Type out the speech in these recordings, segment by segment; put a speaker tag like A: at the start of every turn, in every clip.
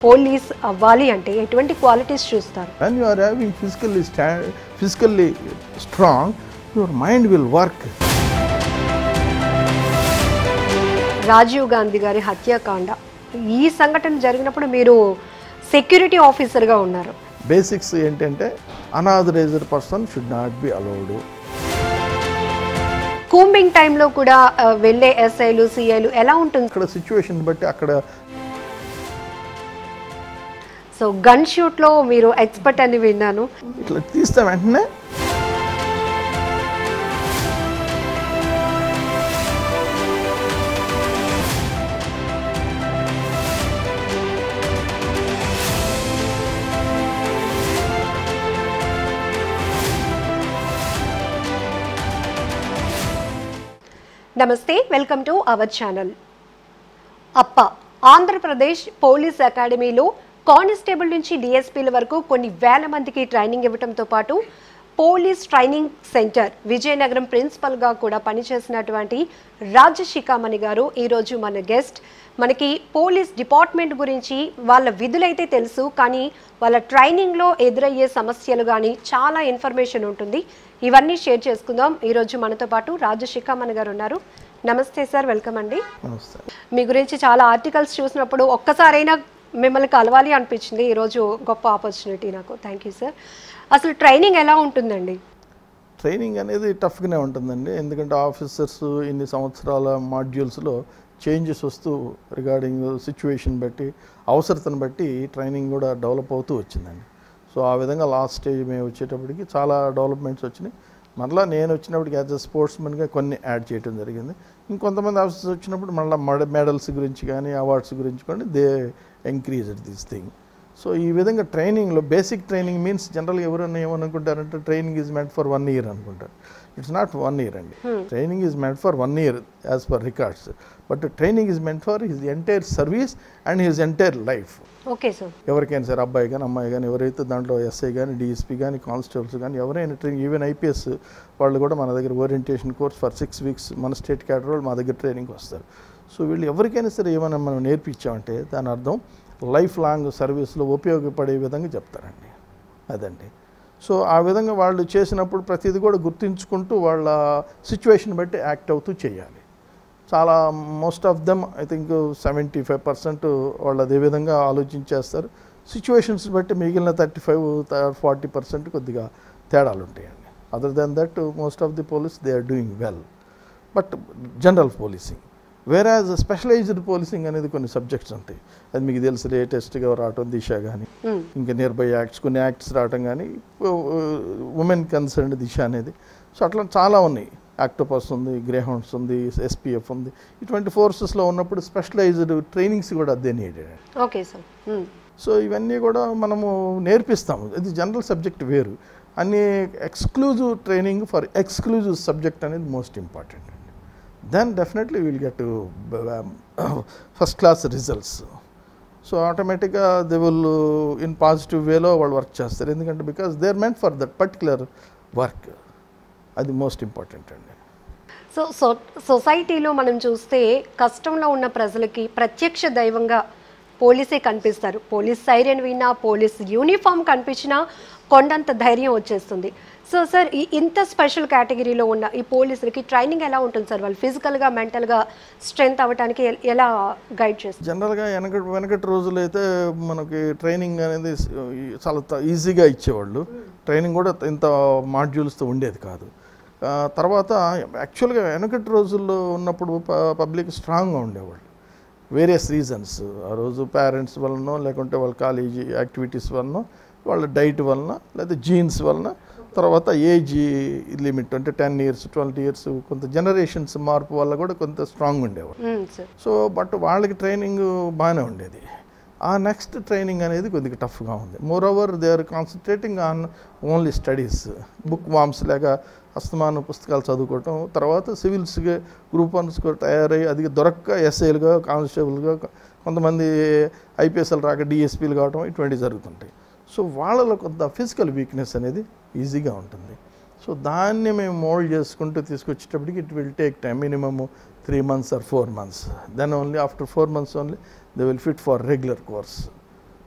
A: Police అవ్వాలి అంటే ఎటువంటి క్వాలిటీస్ చూస్తారు
B: When you are having physically, stand, physically strong, your mind will work.
A: Rajiv Gandhi గారి హత్యాకాండ ఈ సంఘటన జరిగినప్పుడు మీరు సెక్యూరిటీ ఆఫీసర్గా ఉన్నారు
B: బేసిక్స్ ఏంటంటే unauthorised person should not be allowed
A: combing టైంలో కూడా ఆ, వెళ్ళే ఎస్ఐలు సిఐలు ఎలా ఉంటుంది
B: అక్కడ సిచ్యువేషన్ బట్టి అక్కడ
A: సో గన్ షూట్లో మీరు ఎక్స్పర్ట్ అని విన్నాను
B: ఇట్లా తీస్తే వెంటనే
A: నమస్తే వెల్కమ్ టు అవర్ ఛానల్ అప్ప ఆంధ్రప్రదేశ్ పోలీస్ అకాడమీలో కానిస్టేబుల్ నుంచి డిఎస్పీల వరకు కొన్ని వేల మందికి ట్రైనింగ్ ఇవ్వడంతో పాటు పోలీస్ ట్రైనింగ్ సెంటర్ విజయనగరం ప్రిన్సిపల్గా కూడా పనిచేసినటువంటి రాజశిఖామణి గారు ఈరోజు మన గెస్ట్ మనకి పోలీస్ డిపార్ట్మెంట్ గురించి వాళ్ళ విధులైతే తెలుసు కానీ వాళ్ళ ట్రైనింగ్లో ఎదురయ్యే సమస్యలు కానీ చాలా ఇన్ఫర్మేషన్ ఉంటుంది ఇవన్నీ షేర్ చేసుకుందాం ఈరోజు మనతో పాటు రాజశిఖామణి గారు ఉన్నారు నమస్తే సార్ వెల్కమ్ అండి
B: నమస్తే
A: మీ గురించి చాలా ఆర్టికల్స్ చూసినప్పుడు ఒక్కసారైనా మిమ్మల్ని కలవాలి అనిపించింది ఈరోజు గొప్ప ఆపర్చునిటీ నాకు థ్యాంక్ యూ సార్ అసలు ట్రైనింగ్ ఎలా ఉంటుందండి
B: ట్రైనింగ్ అనేది టఫ్గానే ఉంటుందండి ఎందుకంటే ఆఫీసర్స్ ఇన్ని సంవత్సరాల మాడ్యూల్స్లో చేంజెస్ వస్తూ రిగార్డింగ్ సిచ్యువేషన్ బట్టి అవసరతను బట్టి ట్రైనింగ్ కూడా డెవలప్ అవుతూ వచ్చిందండి సో ఆ విధంగా లాస్ట్ స్టేజ్ మేము వచ్చేటప్పటికి చాలా డెవలప్మెంట్స్ వచ్చినాయి మరలా నేను వచ్చినప్పటికి యాజ్ అ స్పోర్ట్స్మెన్గా కొన్ని యాడ్ చేయడం జరిగింది ఇంకొంతమంది ఆఫీసర్స్ వచ్చినప్పుడు మళ్ళీ మెడల్స్ గురించి కానీ అవార్డ్స్ గురించి కానీ they increased this thing so ఈ విధంగా ట్రైనింగ్లో బేసిక్ ట్రైనింగ్ మీన్స్ జనరల్గా ఎవరైనా ఏమనుకుంటారంటే training is meant for one year అనుకుంటారు ఇట్స్ నాట్ వన్ ఇయర్ అండి training is meant for one year as per records but training is meant for his entire service and his entire life
A: okay sir
B: ఎవరికైనా సరే అబ్బాయి కానీ అమ్మాయి కానీ ఎవరైతే దాంట్లో ఎస్ఐ కానీ డిఎస్పీ కానీ కానిస్టేబుల్స్ కానీ ఎవరైనా ట్రైనింగ్ ఈవెన్ ఐపీఎస్ వాళ్ళు కూడా మన దగ్గర orientation course for six weeks మన స్టేట్ క్యాడర్ వాళ్ళు మా దగ్గర ట్రైనింగ్ వస్తారు సో వీళ్ళు ఎవరికైనా సరే ఏమైనా మనం నేర్పించామంటే దాని అర్థం లైఫ్ లాంగ్ సర్వీస్లో ఉపయోగపడే విధంగా చెప్తారండి అదండి సో ఆ విధంగా వాళ్ళు చేసినప్పుడు ప్రతిదీ కూడా గుర్తించుకుంటూ వాళ్ళ సిచ్యువేషన్ బట్టి యాక్ట్ అవుతూ చేయాలి చాలా most of them I think seventy five percent వాళ్ళు అదే విధంగా ఆలోచించేస్తారు సిచ్యువేషన్స్ బట్టి మిగిలిన థర్టీ ఫైవ్ ఫార్టీ పర్సెంట్ కొద్దిగా తేడాలు ఉంటాయండి other than that most of the police they are doing well but general policing whereas specialised policing అనేది కొన్ని సబ్జెక్ట్స్ ఉంటాయి అది మీకు తెలుసు లేటెస్ట్గా రావటం దిశ కానీ ఇంకా నియర్ బై యాక్ట్స్ కొన్ని యాక్ట్స్ రావటం కానీ ఉమెన్ కన్సర్న్ దిశ అనేది సో అట్లా చాలా ఉన్నాయి యాక్టోపస్ ఉంది గ్రేహౌండ్స్ ఉంది ఎస్పీఎఫ్ ఉంది ఇటువంటి ఫోర్సెస్లో ఉన్నప్పుడు స్పెషలైజ్డ్ ట్రైనింగ్స్ కూడా అదే నీడెడ్
A: ఓకే సార్
B: సో ఇవన్నీ కూడా మనము నేర్పిస్తాము ఇది జనరల్ సబ్జెక్ట్ వేరు అన్ని exclusive training for exclusive subject అనేది మోస్ట్ ఇంపార్టెంట్ అండి then definitely will get first class results so ఆటోమేటిక్గా దే విల్ ఇన్ పాజిటివ్ వేలో వాళ్ళు వర్క్ చేస్తారు ఎందుకంటే because they are meant for that particular work అది మోస్ట్ ఇంపార్టెంట్ అండి
A: సో సో సొసైటీలో మనం చూస్తే కష్టంలో ఉన్న ప్రజలకి ప్రత్యక్ష దైవంగా పోలీసే కనిపిస్తారు పోలీస్ సైరన్ విన్నా పోలీస్ యూనిఫామ్ కనిపించినా కొండంత ధైర్యం వచ్చేస్తుంది సో సార్ ఈ ఇంత స్పెషల్ కేటగిరీలో ఉన్న ఈ పోలీసులకి ట్రైనింగ్ ఎలా ఉంటుంది సార్ వాళ్ళు ఫిజికల్గా మెంటల్గా స్ట్రెంగ్త్ అవ్వడానికి ఎ- ఎలా గైడ్ చేస్తారు
B: జనరల్గా వెనక వెనకటి రోజులు అయితే మనకి ట్రైనింగ్ అనేది స్- ఈ- చాలా త- ఈజీగా ఇచ్చేవాళ్ళు ట్రైనింగ్ కూడా ఇంత మాడ్యూల్స్తో ఉండేది కాదు ఆ, తర్వాత యాక్చువల్గా వెనకటి రోజుల్లో ఉన్నప్పుడు ప- పబ్లిక్ స్ట్రాంగ్గా ఉండేవాళ్ళు వేరియస్ రీజన్స్ ఆ రోజు పేరెంట్స్ వలన లేకుంటే వాళ్ళ కాలేజీ యాక్టివిటీస్ వలన వాళ్ళ డైట్ వలన లేదా జీన్స్ వలన తర్వాత ఏజ్ లిమిట్ అంటే టెన్ ఇయర్స్ ట్వెల్వ్ ఇయర్స్ కొంత జనరేషన్స్ మార్పు వల్ల కూడా కొంత స్ట్రాంగ్ ఉండేవాళ్ళు
A: సార్
B: సో బట్ వాళ్ళకి ట్రైనింగ్ బాగానే ఉండేది ఆ నెక్స్ట్ ట్రైనింగ్ అనేది కొద్దిగా టఫ్గా ఉంది moreover they are concentrating on only studies bookworms లేక అస్తమాన పుస్తకాలు చదువుకోవటం తర్వాత సివిల్స్గా గ్రూప్ వన్స్ తయారయ్యి అది దొరక్క ఎస్ఐలుగా కానిస్టేబుల్గా కొంతమంది ఐపీఎస్ఎల్ రాక డిఎస్పీలు కావటం ఇటువంటివి జరుగుతుంటాయి సో వాళ్ళలో కొంత ఫిజికల్ వీక్నెస్ అనేది ఈజీగా ఉంటుంది సో దాన్ని మేము మోల్డ్ చేసుకుంటూ తీసుకొచ్చేటప్పటికి it will take time minimum three months or four months then only after four months only they will fit for regular course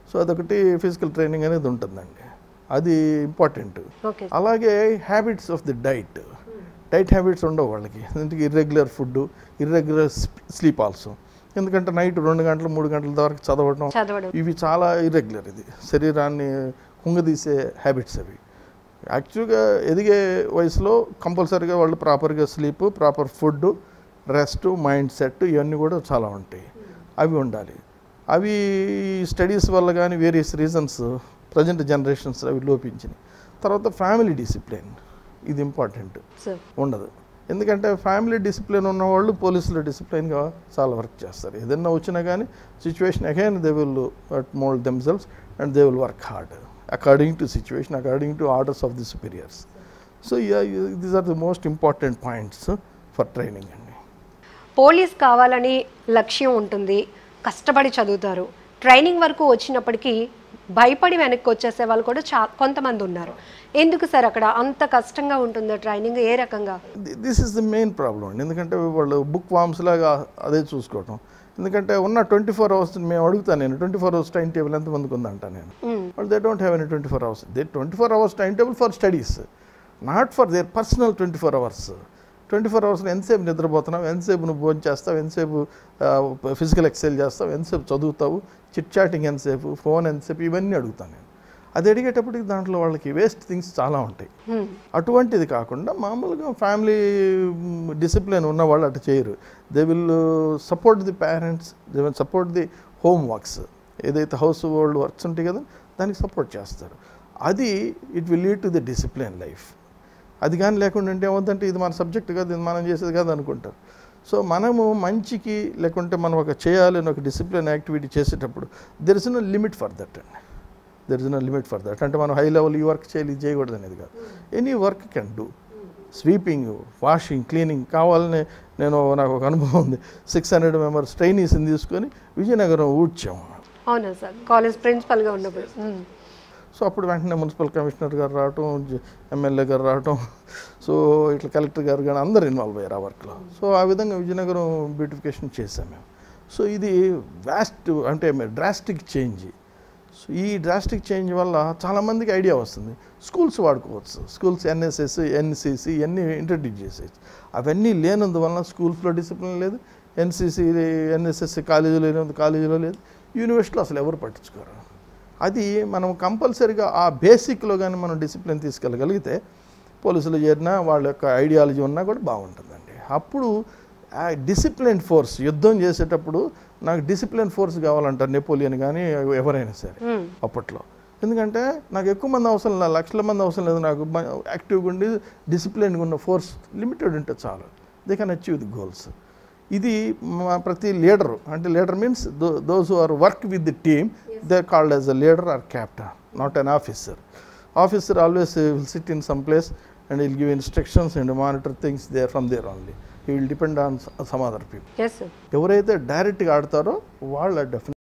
B: so అదొకటి ఫిజికల్ ట్రైనింగ్ అనేది ఉంటుందండి అది ఇంపార్టెంట్
A: ఓకే
B: అలాగే habits of the diet diet habits ఉండవు వాళ్ళకి ఎందుకంటే irregular food irregular sleep also ఎందుకంటే night రెండు గంటలు మూడు గంటల వరకు చదవడం
A: చదవడం
B: ఇవి చాలా ఇర్రెగ్యులర్ ఇది శరీరాన్ని కుంగదీసే హ్యాబిట్స్ అవి యాక్చువల్గా ఎదిగే వయసులో కంపల్సరీగా వాళ్ళు ప్రాపర్గా sleep proper food rest mindset ఇవన్నీ కూడా చాలా ఉంటాయి అవి ఉండాలి అవి స్టడీస్ వల్ల కానీ వేరియస్ రీజన్స్ ప్రజెంట్ జనరేషన్స్ అవి లోపించినాయి తర్వాత ఫ్యామిలీ డిసిప్లిన్ ఇది ఇంపార్టెంట్
A: సార్
B: ఉండదు ఎందుకంటే ఫ్యామిలీ డిసిప్లిన్ ఉన్న వాళ్ళు పోలీసులు డిసిప్లిన్గా చాలా వర్క్ చేస్తారు ఏదైనా వచ్చినా కానీ situation again they will mould themselves and they will work hard according to situation according to orders of the superiors so these are the most important points for training అండి
A: police కావాలని లక్ష్యం ఉంటుంది కష్టపడి చదువుతారు ట్రైనింగ్ వరకు వచ్చినప్పటికీ భయపడి వెనక్కి వచ్చేసే వాళ్ళు కూడా చా కొంతమంది ఉన్నారు ఎందుకు సార్ అక్కడ అంత కష్టంగా ఉంటుందో ట్రైనింగ్ ఏ రకంగా
B: this is the main problem అండి ఎందుకంటే వాళ్ళు బుక్ వామ్స్ లాగా అదే చూసుకోవటం ఎందుకంటే ఉన్న ట్వంటీ ఫోర్ అవర్స్ మేము అడుగుతాను నేను twenty four hours time table ఎంతమందికి ఉందంట నేను
A: మ్మ్.
B: వాళ్ళు they don't have any twenty four hours they twenty four hours time table for studies not for their personal twenty four hours twenty four అవర్స్లో ఎంతసేపు నిద్రపోతున్నావు ఎంతసేపు నువ్వు భోజనం చేస్తావు ఎంతసేపు ఫిజికల్ ఎక్సర్సైజ్ చేస్తావు ఎంతసేపు చదువుతావు చిట్ చాటింగ్ ఎంతసేపు ఫోన్ ఎంతసేపు ఇవన్నీ అడుగుతాను నేను అది అడిగేటప్పటికి దాంట్లో వాళ్ళకి వేస్ట్ థింగ్స్ చాలా ఉంటాయి
A: మ్మ్.
B: అటువంటిది కాకుండా మామూలుగా ఫ్యామిలీ డిసిప్లిన్ ఉన్న వాళ్ళు అటు చేయరు they will support the parents they will support the home works ఏదైతే హౌస్ హోల్డ్ వర్క్స్ ఉంటాయి కదా దానికి సపోర్ట్ చేస్తారు అది it will lead to the discipline life అది కానీ లేకుండా ఉంటే ఏమవుతుందంటే ఇది మన సబ్జెక్ట్ కాదు ఇది మనం చేసేది కాదు అనుకుంటారు సో మనము మంచికి లేకుంటే మనం ఒక చేయాలని ఒక డిసిప్లిన్ యాక్టివిటీ చేసేటప్పుడు there is no limit for that అండి there is no limit for that అంటే మనం హై లెవెల్ ఈ వర్క్ చేయాలి ఇది చేయకూడదు అనేది కాదు any work can do sweeping washing cleaning కావాలని నేను నాకు ఒక అనుభవం ఉంది సిక్స్ హండ్రెడ్ మెంబర్స్ ట్రైనీస్ని తీసుకొని విజయనగరం ఊడ్చాము
A: అవునా సార్ కాలేజ్ ప్రిన్సిపల్గా ఉన్నప్పుడు మ్మ్.
B: సో అప్పుడు వెంటనే మున్సిపల్ కమిషనర్ గారు రావటం జ- ఎమ్మెల్యే గారు రావటం సో ఇట్లా కలెక్టర్ గారు కానీ అందరు ఇన్వాల్వ్ అయ్యారు ఆ వర్క్లో సో ఆ విధంగా విజయనగరం బ్యూటిఫికేషన్ చేసాం మేము సో ఇది వ్యాస్ట్ అంటే డ్రాస్టిక్ చేంజ్ సో ఈ డ్రాస్టిక్ చేంజ్ వల్ల చాలామందికి ఐడియా వస్తుంది స్కూల్స్ వాడుకోవచ్చు స్కూల్స్ ఎన్ఎస్ఎస్ ఎన్సిసి ఇవన్నీ ఇంట్రడ్యూస్ చేసేయచ్చు అవన్నీ లేనందువలన స్కూల్స్లో డిసిప్లిన్ లేదు ఎన్సిసి ఎన్ఎస్ఎస్ కాలేజీలో లేనందు కాలేజీలో లేదు యూనివర్సిటీలో అసలు ఎవరు పట్టించుకోరు అది మనం కంపల్సరీగా ఆ బేసిక్లో కానీ మనం డిసిప్లిన్ తీసుకెళ్ళగలిగితే పోలీసులు చేరినా వాళ్ళ యొక్క ఐడియాలజీ ఉన్నా కూడా బాగుంటుందండి అప్పుడు ఆ డిసిప్లిన్ ఫోర్స్ యుద్ధం చేసేటప్పుడు నాకు డిసిప్లిన్ ఫోర్స్ కావాలంటారు నెపోలియన్ కానీ ఎవరైనా సరే
A: మ్మ్.
B: అప్పట్లో ఎందుకంటే నాకు ఎక్కువ మంది అవసరం లేదు లక్షల మంది అవసరం లేదు నాకు మ- యాక్టివ్గా ఉండి డిసిప్లిన్గా ఉన్న ఫోర్స్ లిమిటెడ్ ఉంటే చాలు they can achieve the goals ఇది మా ప్రతి లీడరు అంటే leader means those who are work with the team they called as a leader or captain not an officer officer always will sit in some place and will give instructions and monitor things there from there only he will depend on some other people
A: yes sir
B: ఎవరైతే డైరెక్ట్గా ఆడతారో వాళ్ళ definite